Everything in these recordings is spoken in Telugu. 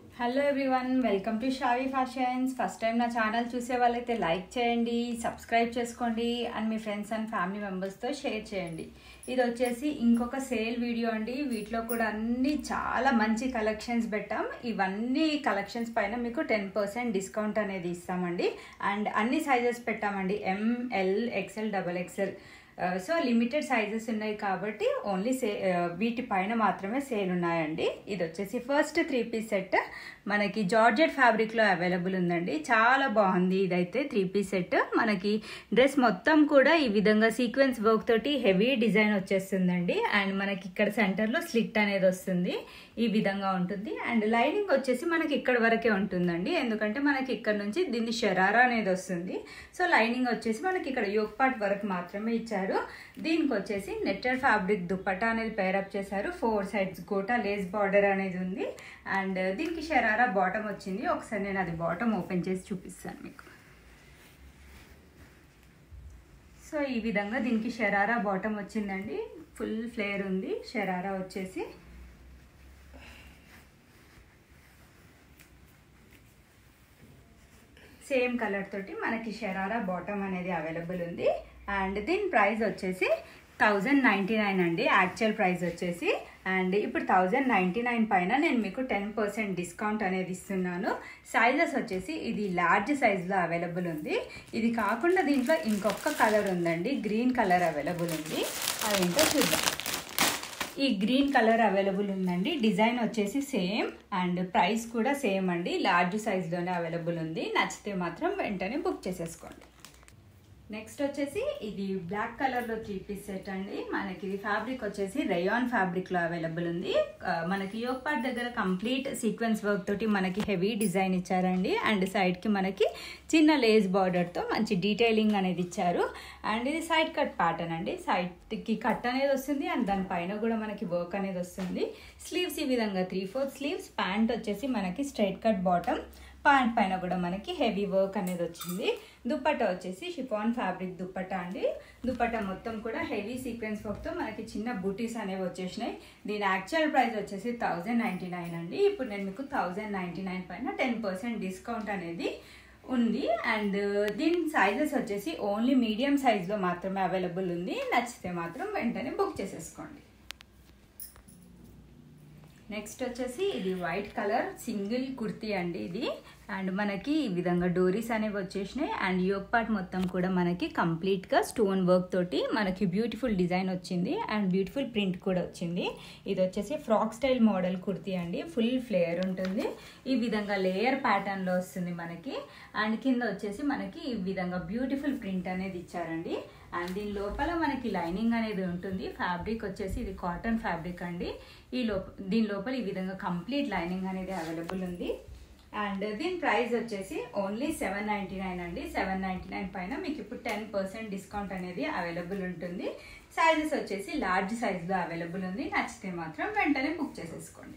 hello everyone welcome to Shavi fashions first time నా ఛానల్ చూసే వాళ్ళైతే లైక్ చేయండి సబ్స్క్రైబ్ చేసుకోండి అండ్ మీ ఫ్రెండ్స్ అండ్ ఫ్యామిలీ మెంబర్స్తో షేర్ చేయండి ఇది వచ్చేసి ఇంకొక సేల్ వీడియో అండి వీటిలో కూడా అన్ని చాలా మంచి కలెక్షన్స్ పెట్టాం ఇవన్నీ కలెక్షన్స్ పైన మీకు టెన్ పర్సెంట్ డిస్కౌంట్ అనేది ఇస్తామండి అండ్ అన్ని సైజెస్ పెట్టామండి M L XL double XL so limited sizes ఉన్నాయి కాబట్టి ఓన్లీ సే వీటి పైన మాత్రమే సేల్ ఉన్నాయండి ఇది వచ్చేసి ఫస్ట్ త్రీ పీస్ సెట్ మనకి జార్జెట్ ఫ్యాబ్రిక్లో అవైలబుల్ ఉందండి చాలా బాగుంది ఇదైతే త్రీ పీస్ సెట్ మనకి డ్రెస్ మొత్తం కూడా ఈ విధంగా సీక్వెన్స్ వర్క్ తోటి హెవీ డిజైన్ వచ్చేస్తుందండి అండ్ మనకి ఇక్కడ సెంటర్లో స్లిట్ అనేది వస్తుంది ఈ విధంగా ఉంటుంది అండ్ లైనింగ్ వచ్చేసి మనకి ఇక్కడ వరకే ఉంటుందండి ఎందుకంటే మనకి ఇక్కడ నుంచి దీన్ని షరారా అనేది వస్తుంది సో లైనింగ్ వచ్చేసి మనకి ఇక్కడ యోగ్ పార్ట్ వరకు మాత్రమే ఇచ్చారు దీనికి వచ్చేసి నెట్టెడ్ ఫ్యాబ్రిక్ దుప్పటా అనేది పేరప్ చేశారు four sides gota lace border అనేది ఉంది అండ్ దీనికి షరారా బాటమ్ వచ్చింది ఒకసారి నేను అది బాటమ్ ఓపెన్ చేసి చూపిస్తాను మీకు సో ఈ విధంగా దీనికి షరారా బాటమ్ వచ్చిందండి ఫుల్ ఫ్లేర్ ఉంది షరారా వచ్చేసి సేమ్ కలర్ తోటి మనకి షరారా బాటమ్ అనేది అవైలబుల్ ఉంది అండ్ దీని ప్రైస్ వచ్చేసి థౌజండ్ నైంటీ నైన్ అండి యాక్చువల్ ప్రైస్ వచ్చేసి అండ్ ఇప్పుడు థౌజండ్ నైంటీ నైన్ పైన నేను మీకు టెన్ పర్సెంట్ డిస్కౌంట్ అనేది ఇస్తున్నాను సైజెస్ వచ్చేసి ఇది లార్జ్ సైజ్లో అవైలబుల్ ఉంది ఇది కాకుండా దీంట్లో ఇంకొక కలర్ ఉందండి గ్రీన్ కలర్ అవైలబుల్ ఉంది అదేంటో చూద్దాం ఈ గ్రీన్ కలర్ అవైలబుల్ ఉందండి డిజైన్ వచ్చేసి సేమ్ అండ్ ప్రైస్ కూడా సేమ్ అండి లార్జ్ సైజ్లోనే అవైలబుల్ ఉంది నచ్చితే మాత్రం వెంటనే బుక్ చేసేసుకోండి నెక్స్ట్ వచ్చేసి ఇది బ్లాక్ కలర్లో త్రీ పీస్ సెట్ అండి మనకి ఇది ఫ్యాబ్రిక్ వచ్చేసి రేయాన్ ఫ్యాబ్రిక్లో అవైలబుల్ ఉంది మనకి యోగ్ పార్ట్ దగ్గర కంప్లీట్ సీక్వెన్స్ వర్క్ తోటి మనకి హెవీ డిజైన్ ఇచ్చారండి అండ్ సైడ్కి మనకి చిన్న లేస్ బార్డర్తో మంచి డీటెయిలింగ్ అనేది ఇచ్చారు అండ్ ఇది సైడ్ కట్ ప్యాటర్న్ అండి సైడ్కి కట్ అనేది వస్తుంది అండ్ దానిపైన కూడా మనకి వర్క్ అనేది వస్తుంది స్లీవ్స్ ఈ విధంగా త్రీ ఫోర్ స్లీవ్స్ ప్యాంట్ వచ్చేసి మనకి స్ట్రైట్ కట్ బాటమ్ ప్యాంట్ పైన కూడా మనకి హెవీ వర్క్ అనేది వచ్చింది దుప్పట్టా వచ్చేసి షిఫాన్ ఫ్యాబ్రిక్ దుప్పట్టా అండి దుప్పట్టా మొత్తం కూడా హెవీ సీక్వెన్స్ వర్క్తో మనకి చిన్న బూటీస్ అనేవి వచ్చేసినాయి దీని యాక్చువల్ ప్రైస్ వచ్చేసి థౌజండ్ నైంటీ నైన్ అండి ఇప్పుడు నేను మీకు థౌజండ్ నైంటీ నైన్ పైన టెన్ పర్సెంట్ డిస్కౌంట్ అనేది ఉంది అండ్ దీని సైజెస్ వచ్చేసి ఓన్లీ మీడియం సైజ్లో మాత్రమే అవైలబుల్ ఉంది నచ్చితే మాత్రం వెంటనే బుక్ చేసేసుకోండి నెక్స్ట్ వచ్చేసి ఇది వైట్ కలర్ సింగిల్ కుర్తీ అండి ఇది అండ్ మనకి ఈ విధంగా డోరీస్ అనేవి వచ్చేసినాయి అండ్ యోగ్ పార్ట్ మొత్తం కూడా మనకి కంప్లీట్గా స్టోన్ వర్క్ తోటి మనకి బ్యూటిఫుల్ డిజైన్ వచ్చింది అండ్ బ్యూటిఫుల్ ప్రింట్ కూడా వచ్చింది ఇది వచ్చేసి ఫ్రాక్ స్టైల్ మోడల్ కుర్తీ అండి ఫుల్ ఫ్లేయర్ ఉంటుంది ఈ విధంగా లేయర్ ప్యాటర్న్లో వస్తుంది మనకి అండ్ కింద వచ్చేసి మనకి ఈ విధంగా బ్యూటిఫుల్ ప్రింట్ అనేది ఇచ్చారండి అండ్ దీని లోపల మనకి లైనింగ్ అనేది ఉంటుంది ఫ్యాబ్రిక్ వచ్చేసి ఇది కాటన్ ఫ్యాబ్రిక్ అండి ఈ లోప దీని లోపల ఈ విధంగా కంప్లీట్ లైనింగ్ అనేది అవైలబుల్ ఉంది అండ్ దీని ప్రైస్ వచ్చేసి ఓన్లీ సెవెన్ నైంటీ నైన్ అండి సెవెన్ నైంటీ నైన్ పైన మీకు ఇప్పుడు టెన్ పర్సెంట్ డిస్కౌంట్ అనేది అవైలబుల్ ఉంటుంది సైజెస్ వచ్చేసి లార్జ్ సైజ్లో అవైలబుల్ ఉంది నచ్చితే మాత్రం వెంటనే బుక్ చేసేసుకోండి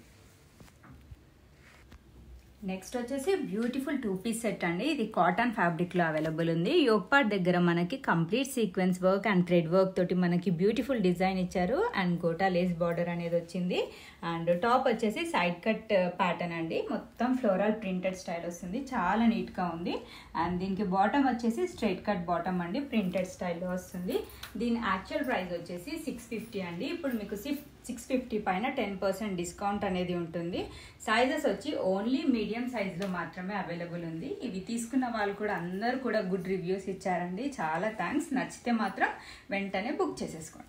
నెక్స్ట్ వచ్చేసి బ్యూటిఫుల్ టూ పీస్ సెట్ అండి ఇది కాటన్ ఫ్యాబ్రిక్లో అవైలబుల్ ఉంది యోగ్ పార్ట్ దగ్గర మనకి complete sequence work and thread work తోటి మనకి బ్యూటిఫుల్ డిజైన్ ఇచ్చారు అండ్ గోటా లేస్ బార్డర్ అనేది వచ్చింది అండ్ టాప్ వచ్చేసి సైడ్ కట్ ప్యాటర్న్ అండి మొత్తం ఫ్లోరల్ ప్రింటెడ్ స్టైల్ వస్తుంది చాలా నీట్గా ఉంది అండ్ దీనికి బాటమ్ వచ్చేసి స్ట్రైట్ కట్ బాటమ్ అండి ప్రింటెడ్ స్టైల్లో వస్తుంది దీని యాక్చువల్ ప్రైస్ వచ్చేసి సిక్స్ ఫిఫ్టీ అండి ఇప్పుడు మీకు సిక్స్ సిక్స్ ఫిఫ్టీ పైన టెన్ పర్సెంట్ డిస్కౌంట్ అనేది ఉంటుంది సైజెస్ వచ్చి ఓన్లీ మీడియం సైజులో మాత్రమే అవైలబుల్ ఉంది ఇవి తీసుకున్న వాళ్ళు కూడా అందరూ కూడా గుడ్ రివ్యూస్ ఇచ్చారండి చాలా థ్యాంక్స్ నచ్చితే మాత్రం వెంటనే బుక్ చేసేసుకోండి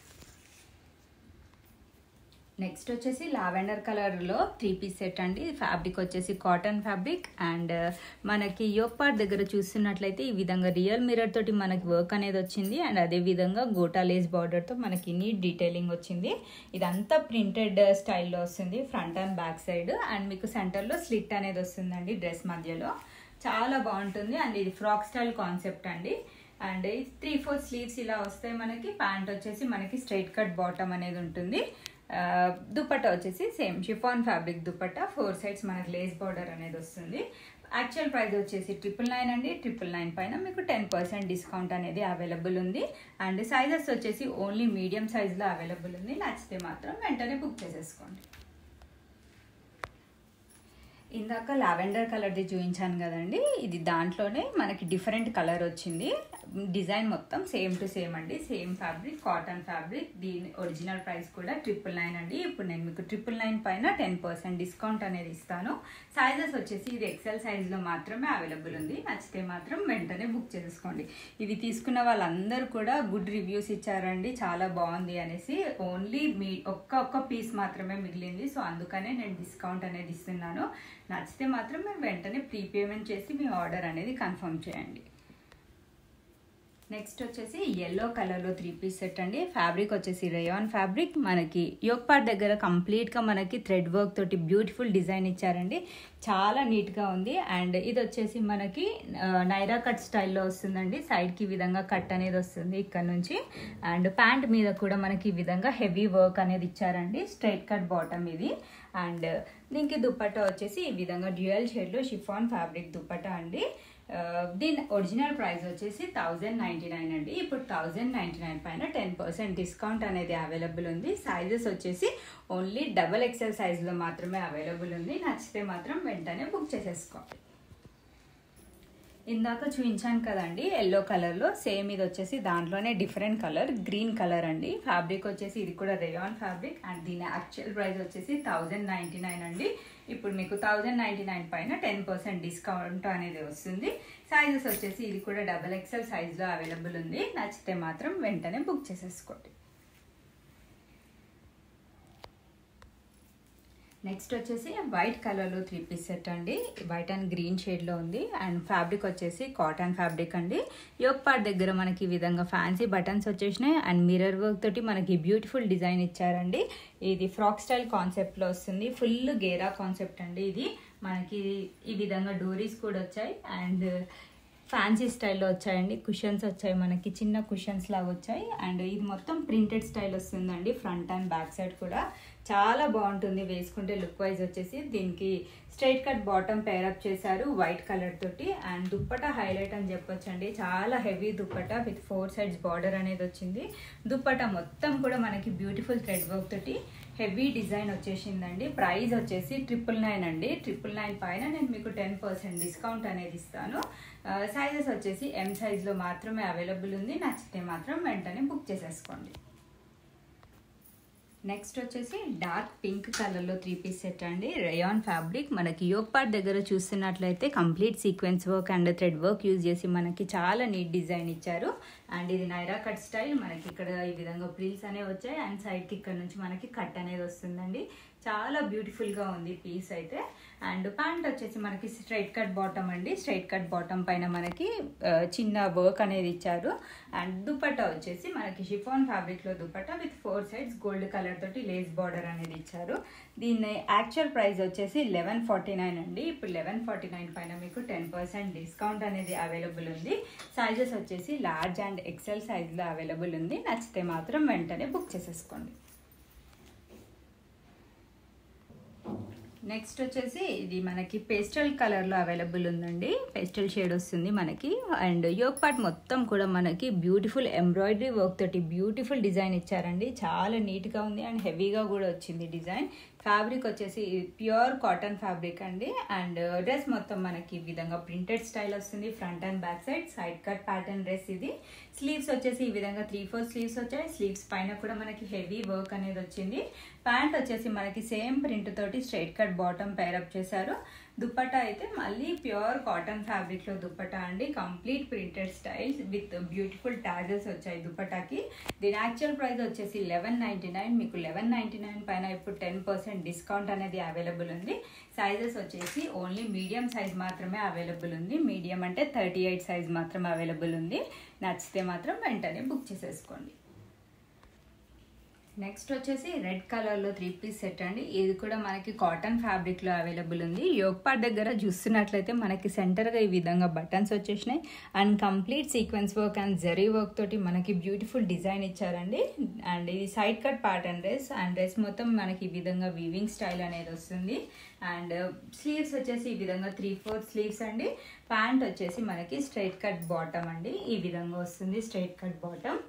నెక్స్ట్ వచ్చేసి లావెండర్ కలర్లో త్రీ పీస్ సెట్ అండి ఫ్యాబ్రిక్ వచ్చేసి కాటన్ ఫ్యాబ్రిక్ అండ్ మనకి యోగ్ పార్ట్ దగ్గర చూస్తున్నట్లయితే ఈ విధంగా రియల్ మిరర్ తోటి మనకి వర్క్ అనేది వచ్చింది అండ్ అదే విధంగా గోటా లేస్ బార్డర్తో మనకి నీట్ డీటెయిలింగ్ వచ్చింది ఇదంతా ప్రింటెడ్ స్టైల్లో వస్తుంది front and back side and మీకు సెంటర్లో స్లిట్ అనేది వస్తుందండి డ్రెస్ మధ్యలో చాలా బాగుంటుంది అండ్ ఇది ఫ్రాక్ స్టైల్ కాన్సెప్ట్ అండి అండ్ త్రీ ఫోర్ స్లీవ్స్ ఇలా వస్తాయి మనకి ప్యాంట్ వచ్చేసి మనకి స్ట్రైట్ కట్ బాటమ్ అనేది ఉంటుంది దుపట్టా వచ్చేసి same chiffon fabric dupatta four sides మనకి లేస్ బార్డర్ అనేది వస్తుంది యాక్చువల్ ప్రైస్ వచ్చేసి ట్రిపుల్ నైన్ అండి ట్రిపుల్ నైన్ పైన మీకు టెన్ పర్సెంట్ డిస్కౌంట్ అనేది అవైలబుల్ ఉంది అండ్ సైజెస్ వచ్చేసి ఓన్లీ మీడియం సైజ్లో అవైలబుల్ ఉంది నచ్చితే మాత్రం వెంటనే బుక్ చేసేసుకోండి ఇందాక లావెండర్ కలర్ది చూపించాను కదండి ఇది దాంట్లోనే మనకి డిఫరెంట్ కలర్ వచ్చింది డిజైన్ మొత్తం సేమ్ టు సేమ్ అండి సేమ్ ఫ్యాబ్రిక్ కాటన్ ఫ్యాబ్రిక్ దీని ఒరిజినల్ ప్రైస్ కూడా ట్రిపుల్ నైన్ అండి ఇప్పుడు నేను మీకు ట్రిపుల్ నైన్ పైన టెన్ పర్సెంట్ డిస్కౌంట్ అనేది ఇస్తాను సైజెస్ వచ్చేసి ఇది ఎక్సెల్ సైజ్లో మాత్రమే అవైలబుల్ ఉంది నచ్చితే మాత్రం వెంటనే బుక్ చేసుకోండి ఇవి తీసుకున్న వాళ్ళందరూ కూడా గుడ్ రివ్యూస్ ఇచ్చారండి చాలా బాగుంది అనేసి ఓన్లీ మీ ఒక్క ఒక్క పీస్ మాత్రమే మిగిలింది సో అందుకనే నేను డిస్కౌంట్ అనేది ఇస్తున్నాను నచ్చితే మాత్రం మీరు వెంటనే ప్రీపేమెంట్ చేసి మీ ఆర్డర్ అనేది కన్ఫర్మ్ చేయండి నెక్స్ట్ వచ్చేసి ఎల్లో కలర్లో త్రీ పీస్ సెట్ అండి ఫ్యాబ్రిక్ వచ్చేసి రేయాన్ ఫ్యాబ్రిక్ మనకి యోగ్ పార్ట్ దగ్గర కంప్లీట్గా మనకి థ్రెడ్ వర్క్ తోటి బ్యూటిఫుల్ డిజైన్ ఇచ్చారండి చాలా నీట్గా ఉంది అండ్ ఇది వచ్చేసి మనకి నైరా కట్ స్టైల్లో వస్తుందండి సైడ్కి ఈ విధంగా కట్ అనేది వస్తుంది ఇక్కడ నుంచి అండ్ ప్యాంట్ మీద కూడా మనకి ఈ విధంగా హెవీ వర్క్ అనేది ఇచ్చారండి స్ట్రైట్ కట్ బాటమ్ ఇది అండ్ దీనికి దుప్పట్టా వచ్చేసి ఈ విధంగా డ్యూయల్ షేడ్లో షిఫాన్ ఫ్యాబ్రిక్ దుప్పట్టా అండి దీని ఒరిజినల్ ప్రైస్ వచ్చేసి థౌజండ్ నైంటీ నైన్ అండి ఇప్పుడు థౌజండ్ నైంటీ నైన్ పైన టెన్ పర్సెంట్ డిస్కౌంట్ అనేది అవైలబుల్ ఉంది సైజెస్ వచ్చేసి ఓన్లీ డబల్ ఎక్సెల్ సైజులో మాత్రమే అవైలబుల్ ఉంది నచ్చితే మాత్రం వెంటనే బుక్ చేసేసుకోండి ఇందాక చూపించాను కదండి ఎల్లో కలర్లో సేమ్ ఇది వచ్చేసి దాంట్లోనే డిఫరెంట్ కలర్ గ్రీన్ కలర్ అండి ఫ్యాబ్రిక్ వచ్చేసి ఇది కూడా రేయాన్ ఫ్యాబ్రిక్ అండ్ దీని యాక్చువల్ ప్రైస్ వచ్చేసి థౌజండ్ నైంటీ నైన్ అండి ఇప్పుడు మీకు థౌజండ్ నైంటీ నైన్ పైన టెన్ పర్సెంట్ డిస్కౌంట్ అనేది వస్తుంది సైజెస్ వచ్చేసి ఇది కూడా డబల్ ఎక్సెల్ సైజ్లో అవైలబుల్ ఉంది నచ్చితే మాత్రం వెంటనే బుక్ చేసేసుకోండి నెక్స్ట్ వచ్చేసి వైట్ కలర్లో త్రీ పీస్ సెట్ అండి వైట్ అండ్ గ్రీన్ షేడ్లో ఉంది అండ్ ఫ్యాబ్రిక్ వచ్చేసి కాటన్ ఫ్యాబ్రిక్ అండి యోగ్ పార్ట్ దగ్గర మనకి ఈ విధంగా ఫ్యాన్సీ బటన్స్ వచ్చేసినాయి అండ్ మిర్రర్ వర్క్ తోటి మనకి బ్యూటిఫుల్ డిజైన్ ఇచ్చారండి ఇది ఫ్రాక్ స్టైల్ కాన్సెప్ట్లో వస్తుంది ఫుల్ గేరా కాన్సెప్ట్ అండి ఇది మనకి ఈ విధంగా డోరీస్ కూడా వచ్చాయి అండ్ ఫ్యాన్సీ స్టైల్లో వచ్చాయండి కుషన్స్ వచ్చాయి మనకి చిన్న కుషన్స్ లాగా వచ్చాయి అండ్ ఇది మొత్తం ప్రింటెడ్ స్టైల్ వస్తుందండి ఫ్రంట్ అండ్ బ్యాక్ సైడ్ కూడా చాలా బాగుంటుంది వేసుకుంటే లుక్ వైజ్ వచ్చేసి దీనికి స్ట్రైట్ కట్ బాటమ్ పేరప్ చేశారు వైట్ కలర్ తోటి అండ్ దుప్పట హైలైట్ అని చెప్పొచ్చండి చాలా heavy dupatta with four sides border అనేది వచ్చింది దుప్పట మొత్తం కూడా మనకి బ్యూటిఫుల్ థ్రెడ్ వర్క్ తోటి హెవీ డిజైన్ వచ్చేసిందండి ప్రైస్ వచ్చేసి ట్రిపుల్ నైన్ అండి ట్రిపుల్ నైన్ పైన నేను మీకు టెన్ పర్సెంట్ డిస్కౌంట్ అనేది ఇస్తాను సైజెస్ వచ్చేసి ఎం సైజ్లో మాత్రమే అవైలబుల్ ఉంది నచ్చితే మాత్రం వెంటనే బుక్ చేసేసుకోండి నెక్స్ట్ వచ్చేసి డార్క్ పింక్ కలర్లో త్రీ పీస్ సెట్ అండి రేయాన్ ఫ్యాబ్రిక్ మనకి యోగ్ పార్ట్ దగ్గర చూస్తున్నట్లయితే complete sequence work and thread work use చేసి మనకి చాలా నీట్ డిజైన్ ఇచ్చారు అండ్ ఇది నైరా కట్ స్టైల్ మనకి ఇక్కడ ఈ విధంగా ప్రిల్స్ అనేవి వచ్చాయి అండ్ సైడ్కి ఇక్కడ నుంచి మనకి కట్ అనేది వస్తుందండి చాలా బ్యూటిఫుల్గా ఉంది పీస్ అయితే అండ్ ప్యాంట్ వచ్చేసి మనకి స్ట్రైట్ కట్ బాటమ్ అండి స్ట్రైట్ కట్ బాటమ్ పైన మనకి చిన్న వర్క్ అనేది ఇచ్చారు అండ్ దుపట్టా వచ్చేసి మనకి షిఫాన్ ఫ్యాబ్రిక్లో dupatta with four sides gold colour తోటి లేస్ బార్డర్ అనేది ఇచ్చారు దీని యాక్చువల్ ప్రైస్ వచ్చేసి లెవెన్ ఫార్టీ నైన్ అండి ఇప్పుడు లెవెన్ ఫార్టీ నైన్ పైన మీకు టెన్ పర్సెంట్ డిస్కౌంట్ అనేది అవైలబుల్ ఉంది సైజెస్ వచ్చేసి లార్జ్ అండ్ ఎక్సెల్ సైజ్లో అవైలబుల్ ఉంది నచ్చితే మాత్రం వెంటనే బుక్ చేసేసుకోండి నెక్స్ట్ వచ్చేసి ఇది మనకి పేస్టల్ కలర్లో అవైలబుల్ ఉందండి పేస్టల్ షేడ్ వస్తుంది మనకి అండ్ యోగ్ పార్ట్ మొత్తం కూడా మనకి బ్యూటిఫుల్ ఎంబ్రాయిడరీ వర్క్ తోటి బ్యూటిఫుల్ డిజైన్ ఇచ్చారండి చాలా నీట్గా ఉంది అండ్ హెవీగా కూడా వచ్చింది డిజైన్ ఫ్యాబ్రిక్ వచ్చేసి ప్యూర్ కాటన్ ఫ్యాబ్రిక్ అండి అండ్ డ్రెస్ మొత్తం మనకి ఈ విధంగా ప్రింటెడ్ స్టైల్ వస్తుంది front and back side side cut pattern dress ఇది స్లీవ్స్ వచ్చేసి ఈ విధంగా త్రీ ఫోర్ స్లీవ్స్ వచ్చాయి స్లీవ్స్ పైన కూడా మనకి హెవీ వర్క్ అనేది వచ్చింది ప్యాంట్ వచ్చేసి మనకి సేమ్ ప్రింట్ తోటి స్ట్రైట్ కట్ బాటమ్ పేరప్ చేశారు దుప్పటా అయితే మళ్ళీ ప్యూర్ కాటన్ ఫ్యాబ్రిక్లో దుప్పటా అండి complete printed styles with beautiful tassels వచ్చాయి దుప్పటాకి దీని యాక్చువల్ ప్రైస్ వచ్చేసి లెవెన్ నైంటీ నైన్ మీకు లెవెన్ నైంటీ నైన్ పైన ఇప్పుడు టెన్ పర్సెంట్ డిస్కౌంట్ అనేది అవైలబుల్ ఉంది సైజెస్ వచ్చేసి ఓన్లీ మీడియం సైజ్ మాత్రమే అవైలబుల్ ఉంది మీడియం అంటే థర్టీ ఎయిట్ సైజ్ మాత్రం అవైలబుల్ ఉంది నచ్చితే మాత్రం వెంటనే బుక్ చేసేసుకోండి నెక్స్ట్ వచ్చేసి రెడ్ కలర్లో త్రీ పీస్ సెట్ అండి ఇది కూడా మనకి కాటన్ ఫ్యాబ్రిక్లో అవైలబుల్ ఉంది యోగ్ పార్ట్ దగ్గర చూస్తున్నట్లయితే మనకి సెంటర్గా ఈ విధంగా బటన్స్ వచ్చేసినాయి and complete sequence work and zari work తోటి మనకి బ్యూటిఫుల్ డిజైన్ ఇచ్చారండి అండ్ ఇది side cut pattern dress and dress మొత్తం మనకి ఈ విధంగా వీవింగ్ స్టైల్ అనేది వస్తుంది అండ్ స్లీవ్స్ వచ్చేసి ఈ విధంగా త్రీ ఫోర్ స్లీవ్స్ అండి ప్యాంట్ వచ్చేసి మనకి స్ట్రైట్ కట్ బాటమ్ అండి ఈ విధంగా వస్తుంది స్ట్రైట్ కట్ బాటమ్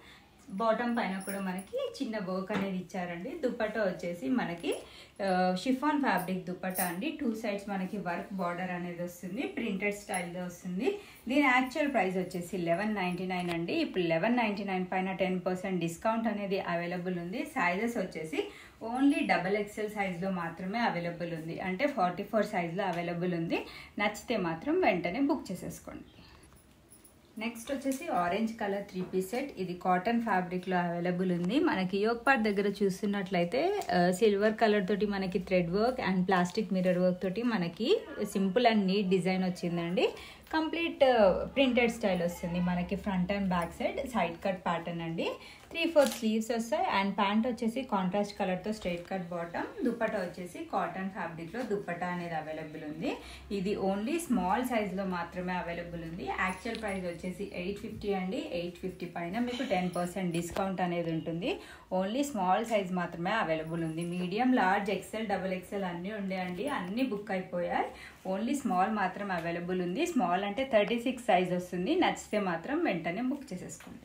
బాటమ్ పైన కూడా మనకి చిన్న వర్క్ అనేది ఇచ్చారండి దుపట్టా వచ్చేసి మనకి షిఫాన్ ఫ్యాబ్రిక్ దుపట్టా అండి టూ సైడ్స్ మనకి వర్క్ బార్డర్ అనేది వస్తుంది ప్రింటెడ్ స్టైల్లో వస్తుంది దీని యాక్చువల్ ప్రైస్ వచ్చేసి లెవెన్ నైంటీ నైన్ అండి ఇప్పుడు లెవెన్ నైంటీ నైన్ పైన టెన్ పర్సెంట్ డిస్కౌంట్ అనేది అవైలబుల్ ఉంది సైజెస్ వచ్చేసి ఓన్లీ డబల్ ఎక్సెల్ సైజ్లో మాత్రమే అవైలబుల్ ఉంది అంటే ఫార్టీ ఫోర్ సైజ్లో అవైలబుల్ ఉంది నచ్చితే మాత్రం వెంటనే బుక్ చేసేసుకోండి నెక్స్ట్ వచ్చేసి orange colour three piece set ఇది కాటన్ ఫ్యాబ్రిక్లో అవైలబుల్ ఉంది మనకి యోగ్ పార్ట్ దగ్గర చూస్తున్నట్లయితే సిల్వర్ కలర్ తోటి మనకి thread work and plastic mirror work తోటి మనకి సింపుల్ అండ్ నీట్ డిజైన్ వచ్చిందండి కంప్లీట్ ప్రింటెడ్ స్టైల్ వస్తుంది మనకి front and back side side cut pattern అండి త్రీ ఫోర్ స్లీవ్స్ వస్తాయి అండ్ ప్యాంట్ వచ్చేసి కాంట్రాస్ట్ కలర్తో స్ట్రైట్ కట్ బాటమ్ దుప్పటా వచ్చేసి కాటన్ ఫ్యాబ్రిక్లో దుప్పటా అనేది అవైలబుల్ ఉంది ఇది ఓన్లీ స్మాల్ సైజ్లో మాత్రమే అవైలబుల్ ఉంది యాక్చువల్ ప్రైస్ వచ్చేసి ఎయిట్ ఫిఫ్టీ అండి ఎయిట్ ఫిఫ్టీ పైన మీకు టెన్ పర్సెంట్ డిస్కౌంట్ అనేది ఉంటుంది ఓన్లీ స్మాల్ సైజ్ మాత్రమే అవైలబుల్ ఉంది medium large XL double XL అన్నీ ఉండేయండి అన్నీ బుక్ అయిపోయాయి ఓన్లీ స్మాల్ మాత్రం అవైలబుల్ ఉంది స్మాల్ అంటే థర్టీ సిక్స్ సైజ్ వస్తుంది నచ్చితే మాత్రం వెంటనే బుక్ చేసేసుకోండి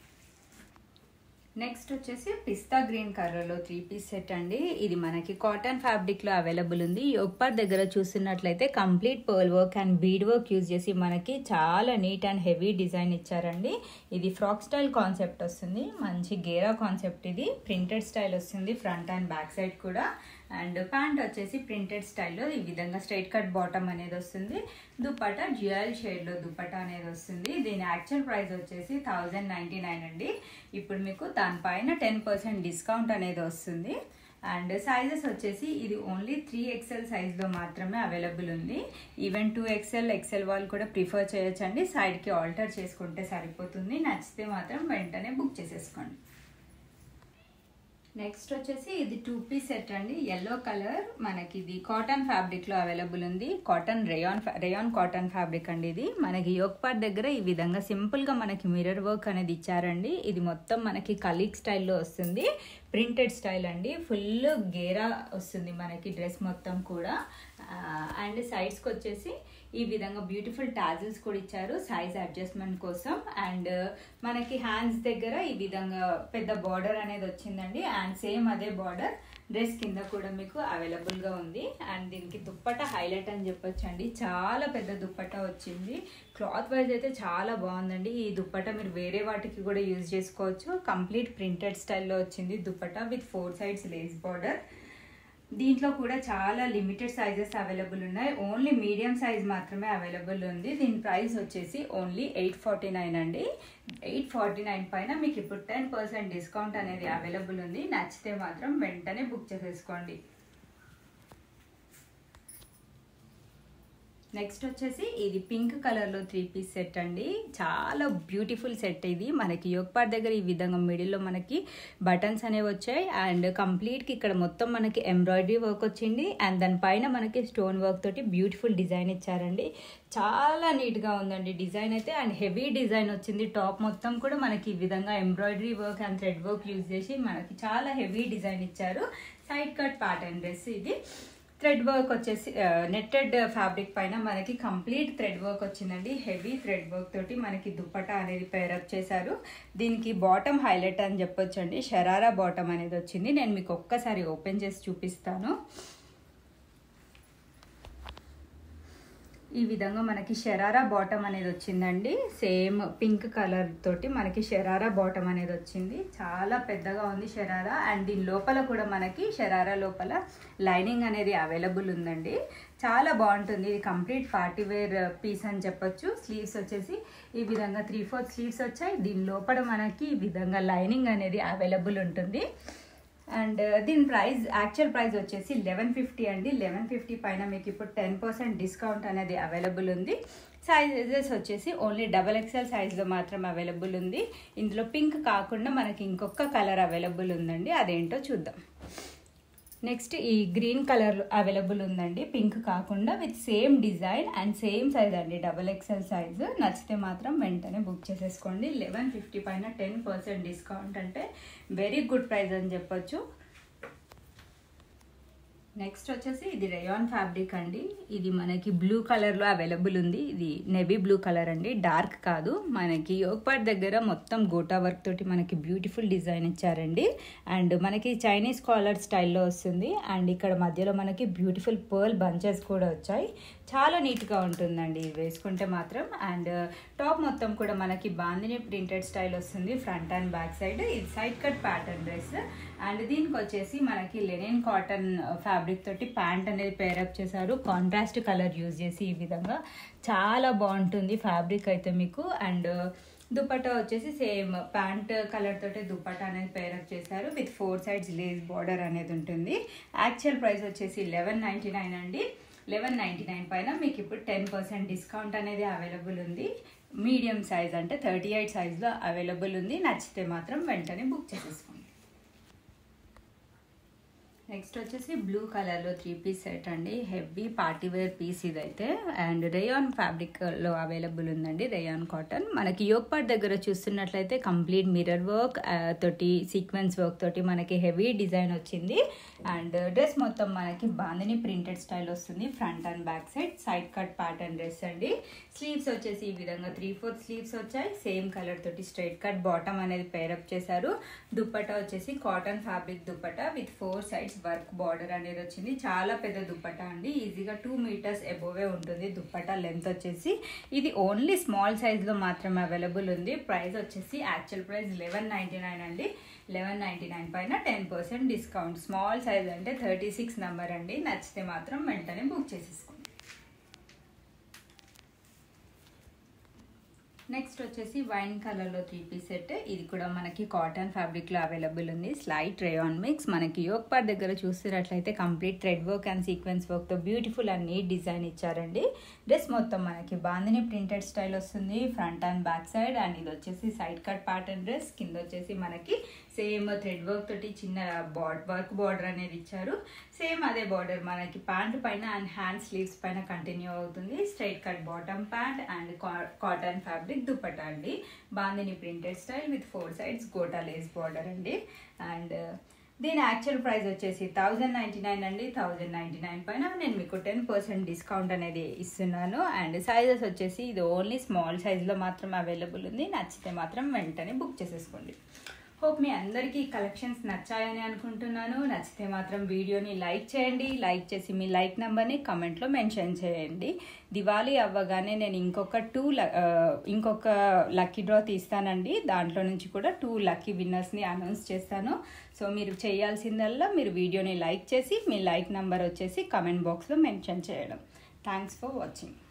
నెక్స్ట్ వచ్చేసి పిస్తా గ్రీన్ కలర్లో త్రీ పీస్ సెట్ అండి ఇది మనకి కాటన్ ఫ్యాబ్రిక్లో అవైలబుల్ ఉంది ఒప్పర్ దగ్గర చూస్తున్నట్లయితే complete pearl work and bead work use చేసి మనకి చాలా నీట్ అండ్ హెవీ డిజైన్ ఇచ్చారండి ఇది ఫ్రాక్ స్టైల్ కాన్సెప్ట్ వస్తుంది మంచి గేరా కాన్సెప్ట్ ఇది ప్రింటెడ్ స్టైల్ వస్తుంది ఫ్రంట్ అండ్ బ్యాక్ సైడ్ కూడా అండ్ ప్యాంట్ వచ్చేసి ప్రింటెడ్ స్టైల్లో ఈ విధంగా స్ట్రైట్ కట్ బాటమ్ అనేది వస్తుంది దుపట్టా జ్యువెల్ షేడ్లో దుపట్టా అనేది వస్తుంది దీని యాక్చువల్ ప్రైస్ వచ్చేసి థౌజండ్ నైంటీ నైన్ అండి ఇప్పుడు మీకు దానిపైన టెన్ పర్సెంట్ డిస్కౌంట్ అనేది వస్తుంది అండ్ సైజెస్ వచ్చేసి ఇది ఓన్లీ త్రీ ఎక్సెల్ సైజ్లో మాత్రమే అవైలబుల్ ఉంది ఈవెన్ టూ ఎక్సెల్ ఎక్సెల్ వాళ్ళు కూడా ప్రిఫర్ చేయొచ్చండి సైడ్కి ఆల్టర్ చేసుకుంటే సరిపోతుంది నచ్చితే మాత్రం వెంటనే బుక్ చేసేసుకోండి నెక్స్ట్ వచ్చేసి ఇది టూ పీస్ సెట్ అండి ఎల్లో కలర్ మనకి ఇది కాటన్ ఫ్యాబ్రిక్లో అవైలబుల్ ఉంది cotton rayon rayon cotton fabric అండి ఇది మనకి యోగ్ పార్ట్ దగ్గర ఈ విధంగా సింపుల్గా మనకి మిర్రర్ వర్క్ అనేది ఇచ్చారండి ఇది మొత్తం మనకి కలీగ్ స్టైల్లో వస్తుంది ప్రింటెడ్ స్టైల్ అండి ఫుల్ గేరా వస్తుంది మనకి డ్రెస్ మొత్తం కూడా అండ్ సైడ్స్కి వచ్చేసి ఈ విధంగా బ్యూటిఫుల్ టాజిల్స్ కూడా ఇచ్చారు సైజ్ అడ్జస్ట్మెంట్ కోసం అండ్ మనకి హ్యాండ్స్ దగ్గర ఈ విధంగా పెద్ద బార్డర్ అనేది వచ్చిందండి అండ్ సేమ్ అదే బార్డర్ డ్రెస్ కింద కూడా మీకు అవైలబుల్గా ఉంది అండ్ దీనికి దుప్పట హైలైట్ అని చెప్పొచ్చు అండి చాలా పెద్ద దుప్పట వచ్చింది క్లాత్ వైజ్ అయితే చాలా బాగుందండి ఈ దుప్పట మీరు వేరే వాటికి కూడా యూజ్ చేసుకోవచ్చు కంప్లీట్ ప్రింటెడ్ స్టైల్లో వచ్చింది dupatta with four sides lace border దీంట్లో కూడా చాలా లిమిటెడ్ సైజెస్ అవైలబుల్ ఉన్నాయి ఓన్లీ మీడియం సైజ్ మాత్రమే అవైలబుల్ ఉంది దీని ప్రైస్ వచ్చేసి ఓన్లీ ఎయిట్ ఫార్టీ నైన్ అండి ఎయిట్ ఫార్టీ నైన్ పైన మీకు ఇప్పుడు టెన్ పర్సెంట్ డిస్కౌంట్ అనేది అవైలబుల్ ఉంది నచ్చితే మాత్రం వెంటనే బుక్ చేసేసుకోండి నెక్స్ట్ వచ్చేసి ఇది పింక్ కలర్లో త్రీ పీస్ సెట్ అండి చాలా బ్యూటిఫుల్ సెట్ ఇది మనకి యోగపాట్ దగ్గర ఈ విధంగా మిడిల్లో మనకి బటన్స్ అనేవి వచ్చాయి అండ్ కంప్లీట్కి ఇక్కడ మొత్తం మనకి ఎంబ్రాయిడరీ వర్క్ వచ్చింది అండ్ దానిపైన మనకి స్టోన్ వర్క్ తోటి బ్యూటిఫుల్ డిజైన్ ఇచ్చారండి చాలా నీట్గా ఉందండి డిజైన్ అయితే అండ్ హెవీ డిజైన్ వచ్చింది టాప్ మొత్తం కూడా మనకి ఈ విధంగా embroidery work and thread work use చేసి మనకి చాలా హెవీ డిజైన్ ఇచ్చారు సైడ్ కట్ ప్యాటర్న్ డ్రెస్ ఇది థ్రెడ్ వర్క్ వచ్చేసి నెట్టెడ్ ఫ్యాబ్రిక్ పైన మనకి కంప్లీట్ థ్రెడ్ వర్క్ వచ్చిందండి హెవీ థ్రెడ్ వర్క్ తోటి మనకి దుప్పటా అనేది పేరప్ చేశారు దీనికి బాటమ్ హైలైట్ అని చెప్పొచ్చు అండి షరారా బాటమ్ అనేది వచ్చింది నేను మీకు ఒక్కసారి ఓపెన్ చేసి చూపిస్తాను ఈ విధంగా మనకి షరారా బాటమ్ అనేది వచ్చిందండి సేమ్ పింక్ కలర్ తోటి మనకి షరారా బాటమ్ అనేది వచ్చింది చాలా పెద్దగా ఉంది షరారా అండ్ దీని లోపల కూడా మనకి షరారా లోపల లైనింగ్ అనేది అవైలబుల్ ఉందండి చాలా బాగుంటుంది ఇది కంప్లీట్ పార్టీ వేర్ పీస్ అని చెప్పొచ్చు స్లీవ్స్ వచ్చేసి ఈ విధంగా త్రీ ఫోర్ స్లీవ్స్ వచ్చాయి దీని లోపల మనకి ఈ విధంగా లైనింగ్ అనేది అవైలబుల్ ఉంటుంది అండ్ దీని ప్రైస్ యాక్చువల్ ప్రైస్ వచ్చేసి లెవెన్ ఫిఫ్టీ అండి లెవెన్ ఫిఫ్టీ పైన మీకు ఇప్పుడు టెన్ పర్సెంట్ డిస్కౌంట్ అనేది అవైలబుల్ ఉంది సైజెస్ వచ్చేసి ఓన్లీ డబల్ ఎక్స్ఎల్ సైజ్లో మాత్రం అవైలబుల్ ఉంది ఇందులో పింక్ కాకుండా మనకి ఇంకొక కలర్ అవైలబుల్ ఉందండి అదేంటో చూద్దాం నెక్స్ట్ ఈ గ్రీన్ కలర్ అవైలబుల్ ఉందండి పింక్ కాకుండా with same design and same size అండి డబల్ ఎక్స్ఎల్ సైజు నచ్చితే మాత్రం వెంటనే బుక్ చేసేసుకోండి లెవెన్ ఫిఫ్టీ పైన టెన్ పర్సెంట్ డిస్కౌంట్ అంటే వెరీ గుడ్ ప్రైస్ అని చెప్పొచ్చు నెక్స్ట్ వచ్చేసి ఇది రేయాన్ ఫ్యాబ్రిక్ అండి ఇది మనకి బ్లూ కలర్లో అవైలబుల్ ఉంది ఇది నెవీ బ్లూ కలర్ అండి డార్క్ కాదు మనకి యోగపాట్ దగ్గర మొత్తం గోటా వర్క్ తోటి మనకి బ్యూటిఫుల్ డిజైన్ ఇచ్చారండి అండ్ మనకి చైనీస్ కాలర్ స్టైల్లో వస్తుంది అండ్ ఇక్కడ మధ్యలో మనకి బ్యూటిఫుల్ పర్ల్ బంచెస్ కూడా వచ్చాయి చాలా నీట్గా ఉంటుందండి ఇది వేసుకుంటే మాత్రం అండ్ టాప్ మొత్తం కూడా మనకి బాందిని ప్రింటెడ్ స్టైల్ వస్తుంది ఫ్రంట్ అండ్ బ్యాక్ సైడ్ ఇది side cut pattern dress and దీనికి వచ్చేసి మనకి లెనిన్ కాటన్ ఫ్యాబ్రిక్ తోటి ప్యాంట్ అనేది పేరప్ చేశారు కాంట్రాస్ట్ కలర్ యూజ్ చేసి ఈ విధంగా చాలా బాగుంటుంది ఫ్యాబ్రిక్ అయితే మీకు అండ్ దుపట్టా వచ్చేసి సేమ్ ప్యాంట్ కలర్ తోటి దుపట్టా అనేది పేరప్ చేశారు with four sides lace border అనేది ఉంటుంది యాక్చువల్ ప్రైస్ వచ్చేసి లెవెన్ నైంటీ నైన్ అండి లెవెన్ నైంటీ నైన్ పైన మీకు ఇప్పుడు టెన్ పర్సెంట్ డిస్కౌంట్ అనేది అవైలబుల్ ఉంది మీడియం సైజ్ అంటే థర్టీ ఎయిట్ సైజ్లో అవైలబుల్ ఉంది నచ్చితే మాత్రం వెంటనే బుక్ చేసేసుకోండి నెక్స్ట్ వచ్చేసి బ్లూ కలర్లో త్రీ పీస్ సెట్ అండి హెవీ పార్టీ వేర్ పీస్ ఇదైతే అండ్ రేయాన్ ఫ్యాబ్రిక్లో అవైలబుల్ ఉందండి రేయాన్ కాటన్ మనకి యోగపాట్ దగ్గర చూస్తున్నట్లయితే కంప్లీట్ మిర్రర్ వర్క్ తోటి సీక్వెన్స్ వర్క్ తోటి మనకి హెవీ డిజైన్ వచ్చింది అండ్ డ్రెస్ మొత్తం మనకి బాందిని ప్రింటెడ్ స్టైల్ వస్తుంది front and back side side cut pattern dress అండి స్లీవ్స్ వచ్చేసి ఈ విధంగా త్రీ ఫోర్త్ స్లీవ్స్ వచ్చాయి సేమ్ కలర్ తోటి స్ట్రైట్ కట్ బాటమ్ అనేది పేరప్ చేశారు దుప్పటా వచ్చేసి cotton fabric dupatta with four sides work border అనేది వచ్చింది చాలా పెద్ద దుప్పటా అండి ఈజీగా టూ మీటర్స్ ఎబోవే ఉంటుంది దుప్పటా లెంత్ వచ్చేసి ఇది ఓన్లీ స్మాల్ సైజ్లో మాత్రమే అవైలబుల్ ఉంది ప్రైస్ వచ్చేసి actual price eleven ninety nine అండి లెవెన్ నైంటీ నైన్ పైన ten percent discount small size అంటే థర్టీ సిక్స్ నెంబర్ అండి నచ్చితే మాత్రం వెంటనే బుక్ చేసేసుకోండి నెక్స్ట్ వచ్చేసి వైన్ కలర్లో త్రీ పీస్ సెట్ ఇది కూడా మనకి కాటన్ ఫ్యాబ్రిక్లో అవైలబుల్ ఉంది స్లైట్ రేయాన్ మిక్స్ మనకి యోగపార్ దగ్గర చూస్తున్నట్లయితే complete thread work and sequence వర్క్తో బ్యూటిఫుల్ అండ్ నీట్ డిజైన్ ఇచ్చారండి డ్రెస్ మొత్తం మనకి బాందిని ప్రింటెడ్ స్టైల్ వస్తుంది front and back side and ఇది వచ్చేసి సైడ్ కట్ ప్యాటర్న్ డ్రెస్ కింద వచ్చేసి మనకి సేమ్ థ్రెడ్ వర్క్ తోటి చిన్న బాడ్ వర్క్ బార్డర్ అనేది ఇచ్చారు సేమ్ అదే బార్డర్ మనకి ప్యాంట్ పైన అండ్ హ్యాండ్ స్లీవ్స్ పైన కంటిన్యూ అవుతుంది straight cut bottom pant and cotton fabric dupatta అండి bandhani printed style with four sides gota lace border అండి అండ్ దీని యాక్చువల్ ప్రైస్ వచ్చేసి థౌజండ్ నైంటీ నైన్ అండి థౌజండ్ నైంటీ నైన్ పైన నేను మీకు టెన్ పర్సెంట్ డిస్కౌంట్ అనేది ఇస్తున్నాను అండ్ సైజెస్ వచ్చేసి ఇది ఓన్లీ స్మాల్ సైజ్లో మాత్రం అవైలబుల్ ఉంది నచ్చితే మాత్రం వెంటనే బుక్ చేసేసుకోండి హోప్ మీ అందరికీ కలెక్షన్స్ నచ్చాయని అనుకుంటున్నాను నచ్చితే మాత్రం వీడియోని లైక్ చేయండి లైక్ చేసి మీ లైక్ నెంబర్ని కమెంట్లో మెన్షన్ చేయండి దివాళీ అవ్వగానే నేను ఇంకొక టూ ఇంకొక లక్కీ డ్రా తీస్తానండి దాంట్లో నుంచి కూడా టూ లక్కీ విన్నర్స్ని అనౌన్స్ చేస్తాను సో మీరు చేయాల్సిందల్లా మీరు వీడియోని లైక్ చేసి మీ లైక్ నెంబర్ వచ్చేసి కమెంట్ బాక్స్లో మెన్షన్ చేయడం థ్యాంక్స్ ఫర్ వాచింగ్